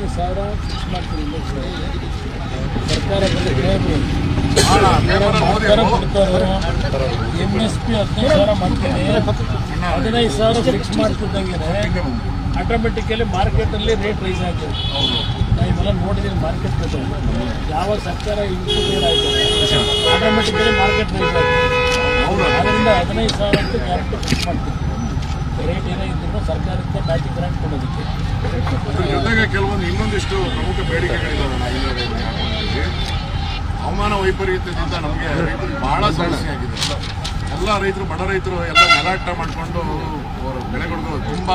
ಹದಿನೈದು ಸಾವಿರ ಫಿಕ್ಸ್ ಮಾಡ್ತೀವಿ ಇಂಡಸ್ಟ್ರಿ ಸರ್ಕಾರ ಬಂದು ಎಮ್ ಎಸ್ ಪಿ ಹದಿನೈದು ಸಾವಿರ ಮಾಡ್ತೀನಿ ಹದಿನೈದು ಸಾವಿರ ಫಿಕ್ಸ್ ಮಾಡ್ತಿದ್ದಂಗೆ ಆಟೋಮೆಟಿಕಲಿ ಮಾರ್ಕೆಟಲ್ಲಿ ರೇಟ್ ರೈಸ್ ಆಗ್ತದೆ ನಾನು ಇವೆಲ್ಲ ನೋಡಿದ್ದೀನಿ ಮಾರ್ಕೆಟ್ ರೇಟ್ ಯಾವಾಗ ಸರ್ಕಾರ ಇಂಪ್ರೂವ್ ಆಯಿತು ಆಟೋಮೆಟಿಕಲಿ ಮಾರ್ಕೆಟ್ ರೈಸ್ ಆಗ್ತದೆ ಅದರಿಂದ ಹದಿನೈದು ಸಾವಿರ ಅಂತ ಗ್ಯಾರಂಟಿ ಫಿಕ್ಸ್ ಮಾಡ್ತೀನಿ ರೇಟ್ ಏನೋ ಇದ್ರೂ ಸರ್ಕಾರದಿಂದ ಮ್ಯಾಚಿಂಗ್ ಗ್ರಾಂಟ್ ಕೊಡೋದಕ್ಕೆ ಅದ್ರ ಜೊತೆಗೆ ಕೆಲವೊಂದು ಇನ್ನೊಂದಿಷ್ಟು ಪ್ರಮುಖ ಬೇಡಿಕೆಗಳಿದ್ದಾವೆ ನಾವು ಹವಾಮಾನ ವೈಪರೀತ್ಯದಿಂದ ನಮಗೆ ರೈತರಿಗೆ ಬಹಳ ಸಮಸ್ಯೆ ಆಗಿದೆ ಎಲ್ಲ ರೈತರು ಬಡ ರೈತರು ಎಲ್ಲ ನೆಲಾಟ ಮಾಡಿಕೊಂಡು ಅವರ ಬೆಳೆಗಳಿಗೂ ತುಂಬ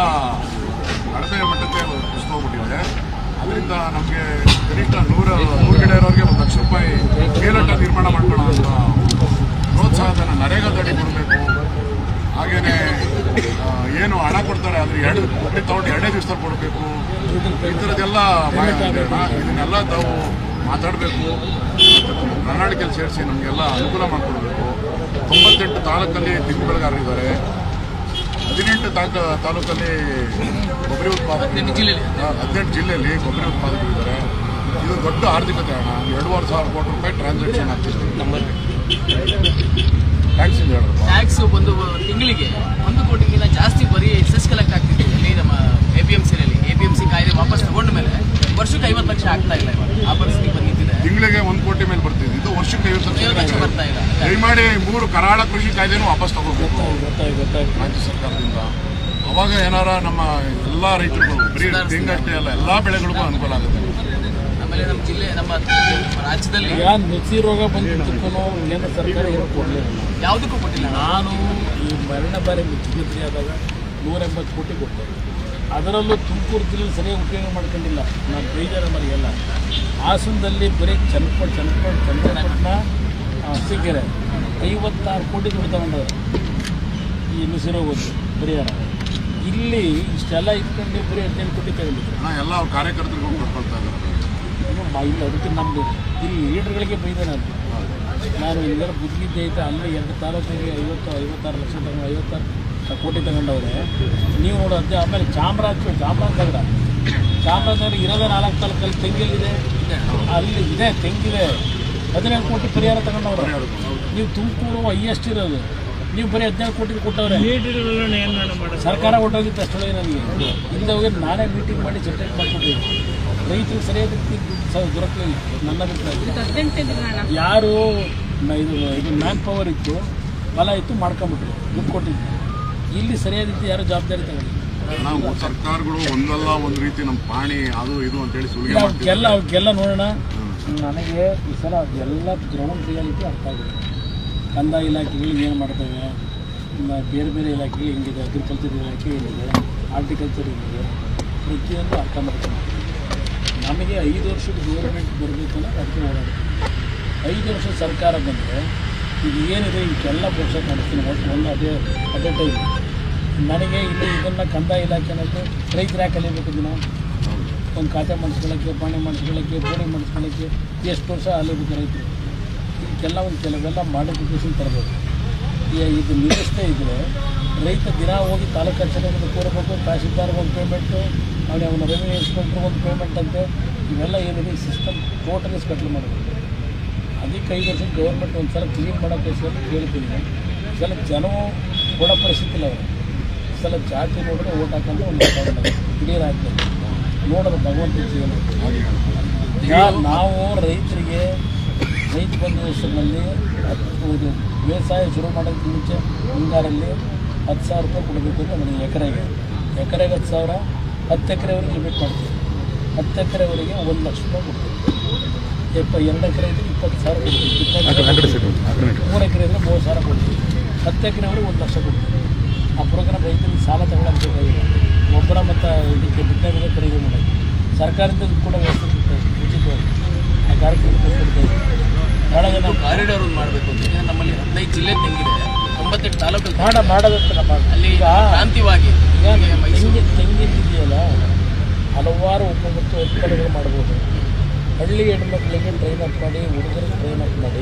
ಕಡಿಮೆ ಮಟ್ಟಕ್ಕೆ ಕುಸಿದೋಗ್ಬಿಟ್ಟಿದೆ ಅದರಿಂದ ನಮಗೆ ಕನಿಷ್ಠ ನೂರ ನೂರು ಗಿಡ ಇರೋರಿಗೆ ಒಂದು ಲಕ್ಷ ರೂಪಾಯಿ ಮೇಲಟ್ಟ ನಿರ್ಮಾಣ ಮಾಡ್ಕೊಳ್ಳೋ ಅಂತ ಪ್ರೋತ್ಸಾಹಧನ ನರೇಗಾದಡಿ ಕೊಡಬೇಕು ಹಾಗೇನೆ ಆ, ಏನು ಹಣ ಕೊಡ್ತಾರೆ ಅದ್ರ ಎರಡು ಬಡ್ಡಿ ತಗೊಂಡು ಎರಡೇ ದಿವಸದಲ್ಲಿ ಕೊಡಬೇಕು ಈ ಥರದ್ದೆಲ್ಲ ಮಾಹಿತಿ ಇದೆ ಅಣ್ಣ. ಇದನ್ನೆಲ್ಲ ತಾವು ಮಾತಾಡಬೇಕು ಪ್ರಣಾಳಿಕೆಯಲ್ಲಿ ಸೇರಿಸಿ ನಮಗೆಲ್ಲ ಅನುಕೂಲ ಮಾಡಿಕೊಡ್ಬೇಕು ತೊಂಬತ್ತೆಂಟು ತಾಲೂಕಲ್ಲಿ ತಿಂಡಿ ಬೆಳೆಗಾರರಿದ್ದಾರೆ ಹದಿನೆಂಟು ತಾಕ ತಾಲೂಕಲ್ಲಿ ಕೊಬ್ಬರಿ ಉತ್ಪಾದಕರು ಆ, ಹದಿನೆಂಟು ಜಿಲ್ಲೆಯಲ್ಲಿ ಕೊಬ್ಬರಿ ಉತ್ಪಾದಕರಿದ್ದಾರೆ ಇದು ದೊಡ್ಡ ಆರ್ಥಿಕತೆ ಅಣ್ಣ ಎರಡೂವರೆ ಸಾವಿರ ಕೋಟಿ ರೂಪಾಯಿ ಟ್ರಾನ್ಸಾಕ್ಷನ್ ಆಗ್ತಿದೆ ಟ್ಯಾಕ್ಸ್ ಹೇಳಪ್ಪ ಟ್ಯಾಕ್ಸ್ ಒಂದು ತಿಂಗಳಿಗೆ ಒಂದು ಕೋಟಿಗಿಂತ ಜಾಸ್ತಿ ಬರೀ ಸೆಸ್ ಕಲೆಕ್ಟ್ ಆಗ್ತಿದೆ ಇಲ್ಲಿ ನಮ್ಮ ಎ ಪಿ ಎಂ ಸಿನಲ್ಲಿ ಎ ಪಿ ಎಂ ಸಿ ಕಾಯ್ದೆ ವಾಪಸ್ ತಗೊಂಡ ಮೇಲೆ ವರ್ಷಕ್ಕೆ ಐವತ್ತು ಲಕ್ಷ ಆಗ್ತಾ ಇಲ್ಲ ಇವಾಗ ಆ ಪರಿಸ್ಥಿತಿ ಬಂದಿದೆ ತಿಂಗಳಿಗೆ ಒಂದು ಕೋಟಿ ಮೇಲೆ ಬರ್ತಿದೆ ಇದು ವರ್ಷಕ್ಕೆ ಐವತ್ತು ಐವತ್ತು ಲಕ್ಷ ಲಕ್ಷ ಬರ್ತಾ ಇಲ್ಲ ದಯಮಾಡಿ ಮೂರು ಕರಾಳ ಕೃಷಿ ಕಾಯ್ದೆನೂ ವಾಪಸ್ ತಗೋಬೇಕು ಗೊತ್ತಾಯ್ತು ಗೊತ್ತಾಯ್ತು ರಾಜ್ಯ ಸರ್ಕಾರದಿಂದ ಅವಾಗ ಏನಾರ ನಮ್ಮ ಎಲ್ಲ ರೈತರುಗಳು ಬರೀ ತೆಂಗು ಅಷ್ಟೇ ಅಲ್ಲ ಎಲ್ಲ ಬೆಳೆಗಳಿಗೂ ಅನುಕೂಲ ಆಗುತ್ತೆ ಆಮೇಲೆ ನಮ್ಮ ಜಿಲ್ಲೆ ನಮ್ಮ ರಾಜ್ಯದಲ್ಲಿ ಈಗ ನುಸಿ ರೋಗ ಬಂದಿದ್ದಕ್ಕೂ ಕೇಂದ್ರ ಸರ್ಕಾರ ಏನು ಕೊಡಲಿಲ್ಲ ಯಾವುದಕ್ಕೂ ಕೊಟ್ಟಿಲ್ಲ ನಾನು ಈ ಮರಣ ಬಾರಿ ಮುಖ್ಯಮಂತ್ರಿ ಆದಾಗ ನೂರ ಎಂಬತ್ತು ಕೋಟಿ ಕೊಟ್ಟೆ ಅದರಲ್ಲೂ ತುಮಕೂರು ಜಿಲ್ಲೆ ಸರಿಯಾಗಿ ಉಪಯೋಗ ಮಾಡ್ಕೊಂಡಿಲ್ಲ ನಾನು ಬೇಜಾರ ಮರಿಯಲ್ಲ ಹಾಸನದಲ್ಲಿ ಬರೀ ಚನ್ನಪಟ್ಟು ಚನ್ನಪಟ್ಟು ಚನ್ನಪಟ್ಟಣ ಸಿಕ್ಕಿರೆ ಐವತ್ತಾರು ಕೋಟಿ ದುಡ್ಡು ತಗೊಂಡವ್ರು ಈ ನುಸಿರೋಗೋದು ಪರಿಹಾರ ಇಲ್ಲಿ ಇಷ್ಟೆಲ್ಲ ಇಟ್ಕೊಂಡು ಬರೀ ಹದಿನೆಂಟು ಕೋಟಿ ತಗೊಂಡಿದ್ರು ಹಣ ಎಲ್ಲ ಅವ್ರ ಕಾರ್ಯಕರ್ತರಿಗೂ ಕೊಟ್ಕೊಳ್ತಾ ಇದ್ದಾರೆ ಇನ್ನು ಮ- ಇಲ್ಲ ಅದಕ್ಕೆ ನಮ್ಮದು ಇಲ್ಲಿ ಲೀಡರ್ಗಳಿಗೆ ಬೈದೆ ನಾನು ನಾನು ಎಲ್ಲರೂ ಬುದ್ಧಿಗಿದ್ದೆ ಐತೆ ಅಲ್ಲಿ ಎರಡು ತಾಲೂಕಿಗೆ ಐವತ್ತು ಐವತ್ತಾರು ಲಕ್ಷ ತಗೊಂಡು ಐವತ್ತಾರು ಕೋಟಿ ತಗೊಂಡವ್ರೆ ನೀವು ನೋಡು ಅದೇ ಆಮೇಲೆ ಚಾಮರಾಜ ಚಾಮರಾಜನಗರ ಚಾಮರಾಜನಗರ ಇರೋದೇ ನಾಲ್ಕು ತಾಲೂಕಲ್ಲಿ ತೆಂಗಿಲ್ಲಿದೆ ಅಲ್ಲಿ ಇದೆ ತೆಂಗಿದೆ ಹದಿನೇಳು ಕೋಟಿ ಪರಿಹಾರ ತಗೊಂಡವ್ರೆ ನೀವು ತುಮಕೂರು ಹೈಯೆಸ್ಟ್ ಇರೋದು ನೀವು ಬರೀ ಹದಿನೇಳು ಕೋಟಿ ಕೊಟ್ಟವ್ರೆ ಸರ್ಕಾರ ಹೊಟ್ಟೋಗಿತ್ತು ಅಷ್ಟೊಳಗೆ ನನಗೆ ಇಲ್ಲದೆ ಹೋಗಿ ನಾನೇ ಮೀಟಿಂಗ್ ಮಾಡಿ ಸೆಟಲ್ ಮಾಡಿಕೊಟ್ಟಿದ್ದೆ ರೈತರಿಗೆ ಸರಿಯಾದ ರೀತಿ ದುಡ್ಡು ಸ- ದೊರಕಲಿಲ್ಲ ನನ್ನ ಅಭಿಪ್ರಾಯ ಯಾರು ನ- ಇದು ಇದು ಮ್ಯಾನ್ ಪವರ್ ಇತ್ತು ಫಲ ಇತ್ತು ಮಾಡ್ಕೊಂಬಿಟ್ರು ದುಡ್ಡು ಕೊಟ್ಟಿದ್ದು ಇಲ್ಲಿ ಸರಿಯಾದ ರೀತಿ ಯಾರು ಜವಾಬ್ದಾರಿ ತಗೊಂಡಿಲ್ಲ ನಾವು ಸರ್ಕಾರಗಳು ಒಂದಲ್ಲ ಒಂದು ರೀತಿ ನಮ್ಮ ಪಾಣಿ ಅದು ಇದು ಅಂತೇಳಿ ಸುಲಿಗೆ ಇಲ್ಲ, ಮಾಡ್ತಿದ್ದಾರೆ ಅವಕ್ಕೆಲ್ಲ ಅವಕ್ಕೆಲ್ಲ ನೋಡೋಣ ನನಗೆ ಈ ಸಲ ಎಲ್ಲ ಗ್ರೌಂಡ್ ರಿಯಾಲಿಟಿ ಅರ್ಥ ಆಗಿದೆ ಕಂದಾಯ ಇಲಾಖೆಗಳು ಏನು ಮಾಡ್ತವೆ ಇನ್ನು ಬೇರೆ ಬೇರೆ ಇಲಾಖೆಗಳು ಹೆಂಗಿದೆ ಅಗ್ರಿಕಲ್ಚರ್ ಇಲಾಖೆ ಏನಿದೆ ಹಾರ್ಟಿಕಲ್ಚರ್ ಏನಿದೆ ಪ್ರತಿಯೊಂದು ಅರ್ಥ ಮಾಡ್ತೀನಿ ನಮಗೆ ಐದು ವರ್ಷದ ಗೌರ್ಮೆಂಟ್ ಬರಬೇಕಲ್ಲ ಅದಕ್ಕೆ ಓಡಾಡ್ತೀವಿ ಐದು ವರ್ಷ ಸರ್ಕಾರ ಬಂದರೆ ಇದು ಏನಿದೆ ಇದಕ್ಕೆಲ್ಲ ವರ್ಷ ನಡೆಸ್ತೀನಿ ಒಟ್ಟು ಒಂದು ಅದೇ ಅದೇ ಟೈಮ್ ನನಗೆ ಇಲ್ಲಿ ಇದನ್ನು ಕಂದಾಯ ಇಲಾಖೆ ಅನ್ನೋದು ರೈತರು ಯಾಕೆ ಕಲಿಬೇಕು ದಿನ ಒಂದು ಖಾತೆ ಮಾಡಿಸ್ಕೊಳ್ಳೋಕ್ಕೆ ಪಾಣಿ ಮಾಡಿಸ್ಕೊಳ್ಳೋಕ್ಕೆ ಬೋಣಿ ಮಾಡಿಸ್ಕೊಳ್ಳೋಕ್ಕೆ ಎಷ್ಟು ವರ್ಷ ಅಲ್ಲಿಬೇಕು ರೈತರು ಇದಕ್ಕೆಲ್ಲ ಒಂದು ಕೆಲವೆಲ್ಲ ಮಾಡಿಫಿಕೇಶನ್ ತರಬೇಕು ಈ ಇದು ನಿಲ್ಲಿಸ್ತಾ ಇದ್ದರೆ ರೈತ ದಿನ ಹೋಗಿ ತಾಲೂಕು ಕಚೇರಿಗೆ ಕೋರಬೇಕು ತಹಸೀಲ್ದಾರ್ಗೆ ಒಂದು ಪೇಮೆಂಟು ಅವನ ಅವನ ರೆವಿನ್ಯೂ ಇನ್ಸ್ಪೆಕ್ಟ್ರಿಗೆ ಒಂದು ಪೇಮೆಂಟ್ ಅಂತೆ ಇವೆಲ್ಲ ಏನಿದೆ ಈ ಸಿಸ್ಟಮ್ ಟೋಟಲಿ ಸ್ಪೆಟ್ಲ್ ಮಾಡಬೇಕು ಅದಕ್ಕೆ ಐದು ವರ್ಷ ಗೌರ್ಮೆಂಟ್ ಒಂದು ಸಲ ಕ್ಲೀನ್ ಮಾಡೋಕ್ಕೆ ಸಲ ಕೇಳ್ತೀನಿ ಈ ಸಲ ಜನವು ಕೊಡೋ ಪರಿಸ್ಥಿತಿ ಇಲ್ಲ ಅವರು ಈ ಸಲ ಜಾತಿ ನೋಡಿದ್ರೆ ಓಟ್ ಹಾಕೊಂಡು ಒಂದು ಕ್ಲಿಯರ್ ಆಗ್ತದೆ ನೋಡೋದು ಭಗವಂತ ಜೀವನ ಈಗ ನಾವು ರೈತರಿಗೆ ರೈತ ಬಂಧು ಹೆಸರಿನಲ್ಲಿ ಹತ್ತು ಇದು ವ್ಯವಸಾಯ ಶುರು ಮಾಡೋದಕ್ಕೆ ಮುಂಚೆ ಮುಂಗಾರಲ್ಲಿ ಹತ್ತು ಸಾವಿರ ರೂಪಾಯಿ ಕೊಡಬೇಕು ಅಂತ ನನಗೆ ಎಕರೆಗೆ ಎಕರೆಗೆ ಹತ್ತು ಸಾವಿರ ಹತ್ತು ಎಕರೆವರೆಗೆ ಲಿಮಿಟ್ ಮಾಡ್ತೀವಿ ಹತ್ತು ಎಕರೆವರೆಗೆ ಒಂದು ಲಕ್ಷ ರೂಪಾಯಿ ಕೊಡ್ತೀವಿ ಇಪ್ಪ ಎರಡು ಎಕರೆ ಇದ್ರೆ ಇಪ್ಪತ್ತು ಸಾವಿರ ಕೊಡ್ತೀವಿ ಮೂರು ಎಕರೆ ಇದ್ರೆ ಮೂವತ್ತು ಸಾವಿರ ಕೊಡ್ತೀವಿ ಹತ್ತು ಎಕರೆವರೆಗೆ ಒಂದು ಲಕ್ಷ ಕೊಡ್ತೀವಿ ಆ ಪ್ರೋಗ್ರಾಮ್ ರೈತರಿಗೆ ಸಾಲ ತಗೊಳ್ಳೋಕ್ಕಾಗಿಲ್ಲ ಗೊಬ್ಬರ ಮತ್ತು ಇದಕ್ಕೆ ಬಿತ್ತನೆ ಖರೀದಿ ಮಾಡೋದು ಸರ್ಕಾರದಿಂದ ಕೂಡ ವ್ಯವಸ್ಥೆ ಕೊಡ್ತಾ ಇದೆ ಉಚಿತವಾಗಿ ಆ ಕಾರ್ಯಕ್ರಮಕ್ಕೆ ಕೊಡ್ತಾ ಇದೆ ಭಾಳ ಜನ ಕಾರಿಡಾರ್ ಒಂದು ಮಾಡಬೇಕು ಅಂತ ಯಾಕಂದ್ರೆ ನಮ್ಮಲ್ಲಿ ಹದಿನೈದು ಜಿಲ್ಲೆ ತೆಂಗಿದೆ ತೊಂಬತ್ತೆಂಟು ತಾಲೂಕಲ್ಲಿ ಮಾಡ ಮಾಡೋದಂತ ಮಾಡಿ ಅಲ್ಲಿ ಈಗ ಕ್ರಾಂತಿವಾಗಿ ಈಗ ಹೀಗೆ ಮೈಸೂರು ತೆಂಗಿನ ತೆಂಗಿನ ಇದೆಯಲ್ಲ ಹಲವಾರು ಉಪಮುಖ್ಯ ಉತ್ಪನ್ನಗಳು ಮಾಡ್ಬೋದು ಹಳ್ಳಿ ಹೆಣ್ಮಕ್ಳಿಗೆ ಟ್ರೈನ್ ಅಪ್ ಮಾಡಿ ಹುಡುಗರಿಗೆ ಟ್ರೈನ್ ಅಪ್ ಮಾಡಿ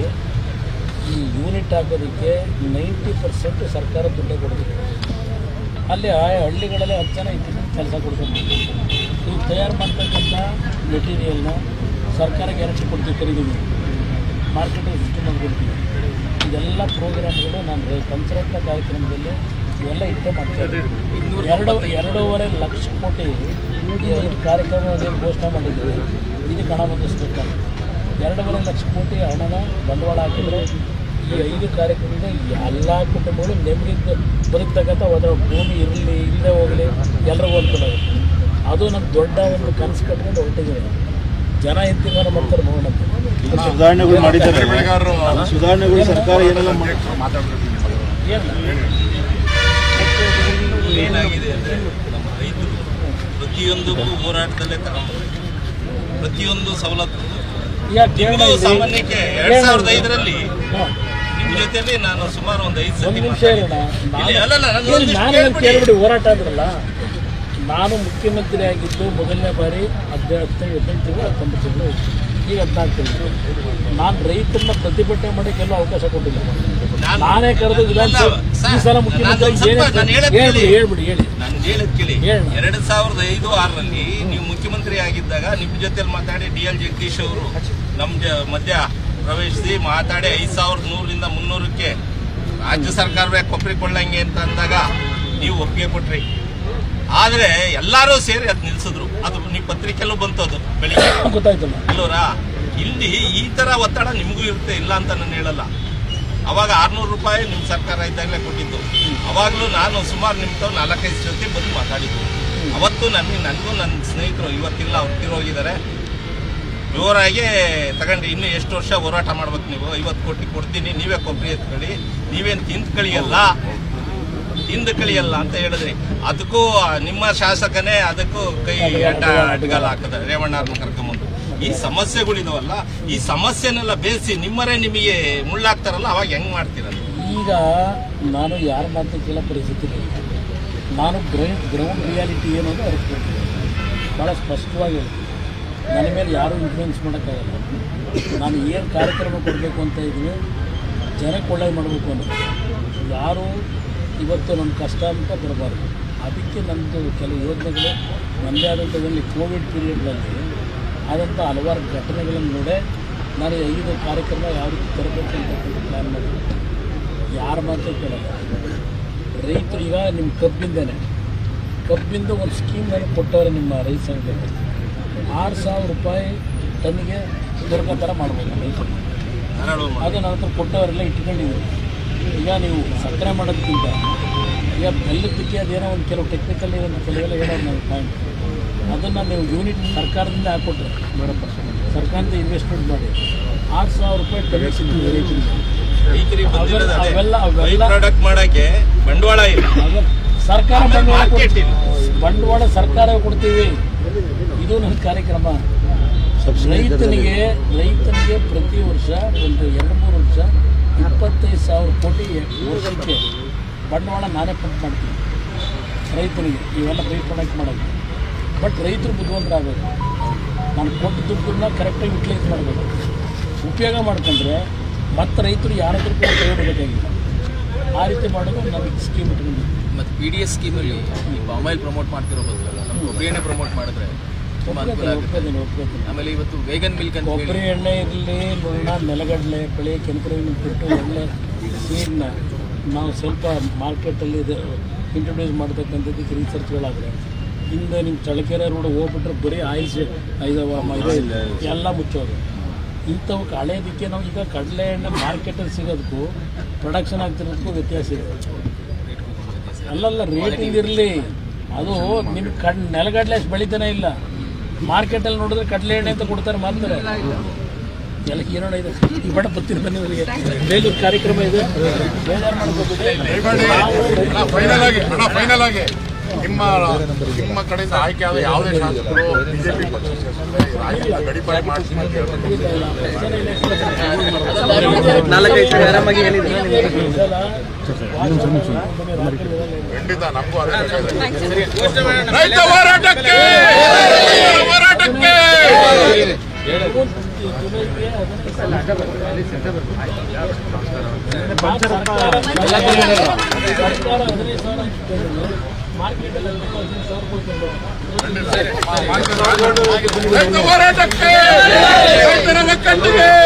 ಈ ಯೂನಿಟ್ ಹಾಕೋದಕ್ಕೆ ನೈಂಟಿ ಪರ್ಸೆಂಟ್ ಸರ್ಕಾರ ದುಡ್ಡೇ ಕೊಡಬೇಕು ಅಲ್ಲಿ ಆ ಹಳ್ಳಿಗಳಲ್ಲಿ ಹತ್ತು ಜನ ಇತ್ತು ಕೆಲಸ ಕೊಡ್ಬೇಕು ನೀವು ತಯಾರು ಮಾಡ್ತಕ್ಕಂಥ ಮೆಟೀರಿಯಲ್ನ ಸರ್ಕಾರ ಗ್ಯಾರಂಟಿ ಕೊಡ್ತೀವಿ ಖರೀದಿ ಮಾಡಿ ಮಾರ್ಕೆಟ್ ಸಿಸ್ಟಮ್ ಅಂತ ಕೊಡ್ತೀವಿ ಇದೆಲ್ಲ ಪ್ರೋಗ್ರಾಮ್ಗಳು ನಾನು ಪಂಚರತ್ನ ಕಾರ್ಯಕ್ರಮದಲ್ಲಿ ಇವೆಲ್ಲ ಇಟ್ಟೇ ಮಾಡ್ತಾರೆ ಎರಡು ಎರಡೂವರೆ ಲಕ್ಷ ಕೋಟಿ ಈ ಐದು ಕಾರ್ಯಕ್ರಮದಲ್ಲಿ ಘೋಷಣೆ ಮಾಡಿದ್ದೀವಿ ಇದಕ್ಕೆ ಹಣ ಬಂದಿಸ್ಬೇಕಾದ್ರೆ ಎರಡೂವರೆ ಲಕ್ಷ ಕೋಟಿ ಹಣನ ಬಂಡವಾಳ ಹಾಕಿದರೆ ಈ ಐದು ಕಾರ್ಯಕ್ರಮದಿಂದ ಎಲ್ಲ ಕುಟುಂಬಗಳು ನೆಮ್ಮದಿ ಬದುಕ್ತಕ್ಕಂಥ ಅದರ ಭೂಮಿ ಇರಲಿ ಇಲ್ಲದೆ ಹೋಗಲಿ ಎಲ್ರಿಗೂ ಅನುಕೂಲ ಆಗುತ್ತೆ ಅದು ನಮ್ಮ ದೊಡ್ಡ ಒಂದು ಕನಸು ಕಟ್ಕೊಂಡು ಹೊರಟಿದ್ದೀವಿ ಜನ ಎಂತಿಗಾರ ಮಾಡ್ತಾರೆ ನೋಡೋಣ ಸುಧಾರಣೆಗಳು ಮಾಡಿದ್ದಾರೆ ಬೆಳೆಗಾರರು ಸುಧಾರಣೆಗಳು ಸರ್ಕಾರ ಏನೆಲ್ಲ ಮಾಡಿ ಮಾತಾಡ್ಬೇಕು ಏನಾಗಿದೆ ಅಂದರೆ ನಮ್ಮ ರೈತರು ಪ್ರತಿಯೊಂದಕ್ಕೂ ಹೋರಾಟದಲ್ಲೇ ತಗೊಂಡು ಪ್ರತಿಯೊಂದು ಸವಲತ್ತು ಈಗ ಕೇರಳ ನಿಮ್ದು ಇದೆ. ಸಾಮಾನ್ಯಕ್ಕೆ ಎರಡ್ ಕೇರಳ ಸಾವಿರದ ಇದೆ. ಐದರಲ್ಲಿ ಹಾ. ನಿಮ್ಮ ಜೊತೆಲಿ ನಾನು ಸುಮಾರು ಒಂದು ಐದು ಒಂದು ಸತಿ ನಿಮಿಷ ಮಾತಾಡಿದ್ದೆ. ಇರೋಣ ಇಲ್ಲಿ ಅಲ್ಲಲ್ಲ ನಾನು ನಾನು ಒಂದಿಷ್ಟು ನಾನು ಕೇಳ್ಬಿಡಿ. ಕೇಳ್ಬಿಡಿ ಹೋರಾಟ ಆದ್ರಲ್ಲ ನಾನು ಮುಖ್ಯಮಂತ್ರಿ ಆಗಿದ್ದು ಮೊದಲನೇ ಬಾರಿ ಹದಿನೇಳು ಹದಿನೆಂಟು ತಿಂಗಳು ಹತ್ತೊಂಬತ್ತು ತಿಂಗಳು ಈಗ ಹದಿನಾಲ್ಕು ತಿಂಗಳು ನಾನು ರೈತರನ್ನ ಪ್ರತಿಭಟನೆ ಮಾಡೋಕ್ಕೆಲ್ಲ ಅವಕಾಶ ಕೊಟ್ಟಿಲ್ಲ ನಾನು- ನಾನೇ ಕರೆದು ವಿಧಾನಸಭೆ ಈ ಸಲ ಮುಖ್ಯಮಂತ್ರಿ ನಾನು ಸ್ವಲ್ಪ ನಾನು ಹೇಳೋದ್ ಹೇಳ್ಬಿಡಿ ಕೇಳಿ. ಹೇಳ್ಬಿಡಿ ಹೇಳಿ ನಾನು ಹೇಳದ್ ಕೇಳಿ ಹೇಳು. ಎರಡ್ ಸಾವಿರದ ಐದು ಆರರಲ್ಲಿ ನೀವು ಮುಖ್ಯಮಂತ್ರಿ ಆಗಿದ್ದಾಗ ನಿಮ್ಮ ಜೊತೆಲಿ ಮಾತಾಡಿ ಡಿ ಎಲ್ ಜಗದೀಶ್ ಅವರು ನಮ್ಮ ಜ- ಮಧ್ಯ ಪ್ರವೇಶಿಸಿ ಮಾತಾಡಿ ಐದು ಸಾವಿರದ ನೂರರಿಂದ ಮುನ್ನೂರಕ್ಕೆ ರಾಜ್ಯ ಸರ್ಕಾರವೇ ಕೊಪ್ಪರಿಕೊಳ್ಳಂಗೆ ಅಂತ ಅಂದಾಗ ನೀವು ಒಪ್ಪಿಗೆ ಕೊಟ್ರಿ ಆದ್ರೆ ಎಲ್ಲರೂ ಸೇರಿ ಅದು ನಿಲ್ಸಿದ್ರು ಅದು ನೀವು ಪತ್ರಿಕೆಯಲ್ಲೂ ಬಂತು ಅದು ಬೆಳಿಗ್ಗೆ ಗೊತ್ತಾಯ್ತಲ್ಲ ಅಲ್ಲೋರಾ ಇಲ್ಲಿ ಈ ತರ ಒತ್ತಡ ನಿಮಗೂ ಇರುತ್ತೆ ಇಲ್ಲ ಅಂತ ನಾನು ಹೇಳಲ್ಲ ಅವಾಗ ಆರ್ನೂರು ರೂಪಾಯಿ ನಿಮ್ಮ ಸರ್ಕಾರ ಇದ್ದಾಗಲೇ ಕೊಟ್ಟಿದ್ದು ಅವಾಗಲೂ ನಾನು ಸುಮಾರು ನಿಮ್ಮ ತಾವು ನಾಲ್ಕೈದು ಜೊತೆ ಬಂದು ಮಾತಾಡಿದ್ದು ಅವತ್ತು ನನಗೆ ನನಗೂ ನನ್ನ ಸ್ನೇಹಿತರು ಇವತ್ತಿಲ್ಲ ಅವ್ರು ತೀರೋಗಿದ್ದಾರೆ ಜೋರಾಗಿ ತಗೊಂಡು ಇನ್ನು ಎಷ್ಟು ವರ್ಷ ಹೋರಾಟ ಮಾಡ್ಬೇಕು ನೀವು ಐವತ್ತು ಕೋಟಿ ಕೊಡ್ತೀನಿ ನೀವೇ ಕೊಬ್ಬರಿ ಎತ್ಕೊಳ್ಳಿ ನೀವೇನು ತಿಂದು ಕಳಿಯಲ್ಲ ತಿಂದು ಕಳಿಯಲ್ಲ ಅಂತ ಹೇಳಿದ್ರಿ ಅದಕ್ಕೂ ನಿಮ್ಮ ಶಾಸಕನೇ ಅದಕ್ಕೂ ಕೈ ಅಡ್ಡ ಅಡ್ಗಾಲ ಹಾಕಿದ ರೇವಣ್ಣವ್ರನ್ನ ಕರ್ಕೊಂಬಂದು ಈ ಸಮಸ್ಯೆಗಳಿದಾವಲ್ಲ ಈ ಸಮಸ್ಯೆನೆಲ್ಲ ಬೇಯಿಸಿ ನಿಮ್ಮರೇ ನಿಮಗೆ ಮುಳ್ಳಾಗ್ತಾರಲ್ಲ ಅವಾಗ ಹೆಂಗ್ ಮಾಡ್ತೀರ ಈಗ ನಾನು ಯಾರ ಮಾತು ಕೇಳೋ ಪರಿಸ್ಥಿತಿ ಇಲ್ಲ ನಾನು ಗ್ರೌಂಡ್ ಗ್ರೌಂಡ್ ರಿಯಾಲಿಟಿ ಏನು ಅಂತ ಅರಿಸ್ಕೊಳ್ತೀನಿ ಭಾಳ ಸ್ಪಷ್ಟವಾಗಿ ಹೇಳ್ತೀನಿ ನನ್ನ ಮೇಲೆ ಯಾರೂ ಇನ್ಫ್ಲೂಯೆನ್ಸ್ ಮಾಡೋಕ್ಕಾಗಲ್ಲ ನಾನು ಏನು ಕಾರ್ಯಕ್ರಮ ಕೊಡಬೇಕು ಅಂತ ಇದ್ದೀನಿ ಜನಕ್ಕೆ ಒಳ್ಳೇದು ಮಾಡಬೇಕು ಅನ್ನೋದು ಯಾರು ಇವತ್ತು ನಮ್ಮ ಕಷ್ಟ ಅಂತ ಬರಬಾರ್ದು ಅದಕ್ಕೆ ನಮ್ಮದು ಕೆಲವು ಯೋಜನೆಗಳು ನನ್ನದೇ ಆದಂಥದ್ದಲ್ಲಿ ಕೋವಿಡ್ ಪೀರಿಯಡ್ನಲ್ಲಿ ಆದಂಥ ಹಲವಾರು ಘಟನೆಗಳನ್ನು ನೋಡೇ ನಾನು ಈ ಐದು ಕಾರ್ಯಕ್ರಮ ಯಾವ ರೀತಿ ತರಬೇಕು ಅಂತಕ್ಕಂಥ ಪ್ಲ್ಯಾನ್ ಮಾಡಿದ್ದೀನಿ ಯಾರ ಮಾತು ಕೇಳಲ್ಲ ರೈತರು ಈಗ ನಿಮ್ಮ ಕಬ್ಬಿಂದೇನೆ ಕಬ್ಬಿಂದ ಒಂದು ಸ್ಕೀಮ್ ನನಗೆ ಕೊಟ್ಟವ್ರೆ ನಿಮ್ಮ ರೈತ ಸಂಘದಲ್ಲಿ ಆರು ಸಾವಿರ ರೂಪಾಯಿ ಟನ್ನಿಗೆ ದೊರಕೋ ಥರ ಮಾಡ್ಬೋದು ರೈತರು ಅದು ನನ್ನ ಹತ್ರ ಕೊಟ್ಟವರೆಲ್ಲ ಇಟ್ಕೊಂಡಿದ್ದೀವಿ ಈಗ ನೀವು ಸಕ್ಕರೆ ಮಾಡೋದಕ್ಕಿಂತ ಈಗ ಬೆಲ್ಲದಕ್ಕೆ ಅದೇನೋ ಒಂದು ಕೆಲವು ಟೆಕ್ನಿಕಲ್ ಇರೋ ಕೆಲವೆಲ್ಲ ಹೇಳೋದು ನನ್ನ ಪಾಯಿಂಟ್ ಅದನ್ನು ನೀವು ಯೂನಿಟ್ ಸರ್ಕಾರದಿಂದ ಹಾಕ್ಕೊಟ್ರೆ ಸರ್ಕಾರದಿಂದ ಇನ್ವೆಸ್ಟ್ಮೆಂಟ್ ಮಾಡಿ ಆರು ಸಾವಿರ ರೂಪಾಯಿ ಟನ್ನಿಗೆ ಸಿಗ್ತದೆ ರೈತರಿಗೆ ರೈತರಿಗೆ ಬಂದಿರೋದು ಅದೇ ಅವೆಲ್ಲ- ಬೈ ಅವೆಲ್ಲ- ಪ್ರಾಡಕ್ಟ್ ಮಾಡಕ್ಕೆ ಬಂಡವಾಳ ಇಲ್ಲ ಅದು ಸರ್ಕಾರ ಆಮೇಲೆ ಬಂಡವಾಳ market ಕೊಡ್ತೀವಿ. ಇಲ್ಲ. ಬಂಡವಾಳ ಸರ್ಕಾರ ಕೊಡ್ತೀವಿ ಇದು ನನ್ನ ಕಾರ್ಯಕ್ರಮ ರೈತನಿಗೆ ರೈತನಿಗೆ ಪ್ರತಿ ವರ್ಷ ಒಂದು ಎರಡು ಮೂರು ವರ್ಷ ಇಪ್ಪತ್ತೈದು ಸಾವಿರ ಕೋಟಿ ವರ್ಷಕ್ಕೆ ಬಂಡವಾಳ ನಾನೇ ಪಂಪ್ ಮಾಡ್ತೀನಿ ರೈತನಿಗೆ ಇವೆಲ್ಲ ಬೈ ಪ್ರಾಡಕ್ಟ್ ಮಾಡೋದು ಬಟ್ ರೈತರು ಬುದ್ಧಿವಂತರಾಗಬೇಕು ನಾನು ಕೊಟ್ಟು ದುಡ್ಡನ್ನ ಕರೆಕ್ಟಾಗಿ ಯುಟಿಲೈಸ್ ಮಾಡಬೇಕು ಉಪಯೋಗ ಮಾಡ್ಕೊಂಡ್ರೆ ಮತ್ತೆ ರೈತರು ಯಾರ ಹತ್ರ ಕೂಡ ತಗೊಳ್ಬೇಕಾಗಿಲ್ಲ ಆ ರೀತಿ ಮಾಡೋದು ನನಗೆ ಸ್ಕೀಮ್ ಇಟ್ಕೊಂಡಿದ್ದೀನಿ ಮತ್ತೆ ಪಿ ಡಿ ಎಸ್ ಸ್ಕೀಮಲ್ಲಿ ಈ ಬಾಮಾಯಿಲ್ ಪ್ರಮೋಟ್ ಮಾಡ್ತಿರೋ ಬದಲು ನಮ್ಮ ಕೊಬ್ಬರಿ ಎಣ್ಣೆ ಪ್ರಮೋಟ್ ಮಾಡಿದ್ರೆ ತುಂಬ ಅನುಕೂಲ ಆಗುತ್ತೆ ಒಪ್ಕೋತೀನಿ ಒಪ್ಕೋತೀನಿ ಆಮೇಲೆ ಇವತ್ತು ವೇಗನ್ ಮಿಲ್ಕ್ ಅಂತ ಕೊಬ್ಬರಿ ಹೇಳಿ ಎಣ್ಣೆ ಇರಲಿ ನುಣ್ಣ ನೆಲಗಡಲೆ ಬೆಳೆ ಕೆಂಪು ಬಿಟ್ಟು ಒಳ್ಳೆ ಸೀಡ್ನ ನಾವು ಸ್ವಲ್ಪ ಮಾರ್ಕೆಟಲ್ಲಿ ಇದು ಇಂಟ್ರೊಡ್ಯೂಸ್ ಮಾಡ್ತಕ್ಕಂಥದ್ದಕ್ಕೆ ರಿಸರ್ಚ್ಗಳಾದರೆ ಹಿಂದೆ ನಿಮ್ಮ ಚಳ್ಳಕೆರೆ ರೋಡ್ ಹೋಗ್ಬಿಟ್ರೆ ಬರೀ ಆಯಿಲ್ ಇದು ಎಲ್ಲ ಮುಚ್ಚೋದು ಇಂಥವಕ್ಕೆ ಹಳೇದಕ್ಕೆ ನಾವು ಈಗ ಕಡಲೆ ಎಣ್ಣೆ ಮಾರ್ಕೆಟಲ್ಲಿ ಸಿಗೋದಕ್ಕೂ ಪ್ರೊಡಕ್ಷನ್ ಆಗ್ತಿರೋದಕ್ಕೂ ವ್ಯತ್ಯಾಸ ಇದೆ ಅಲ್ಲಲ್ಲ ರೇಟಿಂಗ್ ಇರಲಿ ಅದು ನಿಮ್ಮ ಕಡ್ ನೆಲಗಡಲೆ ಅಷ್ಟು ಬೆಳಿತಾನೆ ಇಲ್ಲ ಮಾರ್ಕೆಟಲ್ಲಿ ನೋಡಿದ್ರೆ ಕಡಲೆ ಎಣ್ಣೆ ಅಂತ ಕೊಡ್ತಾರೆ ಮಾಡ್ತಾರೆ ಎಲ್ಲ ಏನೋಣ ಇದೆ ಈ ಬಡ ಬರ್ತೀನಿ ಬನ್ನಿ ಇವರಿಗೆ ಬೇಲೂರು ಕಾರ್ಯಕ್ರಮ ಇದೆ ಬೇಜಾರು ಮಾಡ್ಕೋಬೇಡಿ ನಾವು ಫೈನಲ್ ಆಗಿ ಅಣ್ಣ ಫೈನಲ್ ಆಗಿ ನಿಮ್ಮ ನಿಮ್ಮ ಕಡೆಯಿಂದ ಆಯ್ಕೆ ಆದ ಯಾವುದೇ ಶಾಸಕರು ಬಿಜೆಪಿ ಪಕ್ಷ ಸೇರಿಸಿದ್ರೆ ರಾಜ್ಯದ ಗಡಿಪಾರಿ ಮಾಡಿಸಿ ಅಂತ ಹೇಳ್ಬೇಕು ನಾಲ್ಕೈದು ಸಲ ಆರಾಮಾಗಿ ಖಂಡಿತ ನಮಗೂ ಅದೇ ಬೇಕಾಗಿದೆ. ರೈತ ಹೋರಾಟಕ್ಕೆ ಹೋರಾಟಕ್ಕೆ ಸರ್ಕಾರ ಹದಿನೈದು ಸಾವಿರ ಮಾರ್ಕೆಟಲ್ಲಿ ಹತ್ತು ಹದಿನೈದು ಸಾವಿರ ರೂಪಾಯಿ ಕೊಂಡು ರೈತ ಹೋರಾಟಕ್ಕೆ ರೈತರ ಒಕ್ಕಟ್ಟಿಗೆ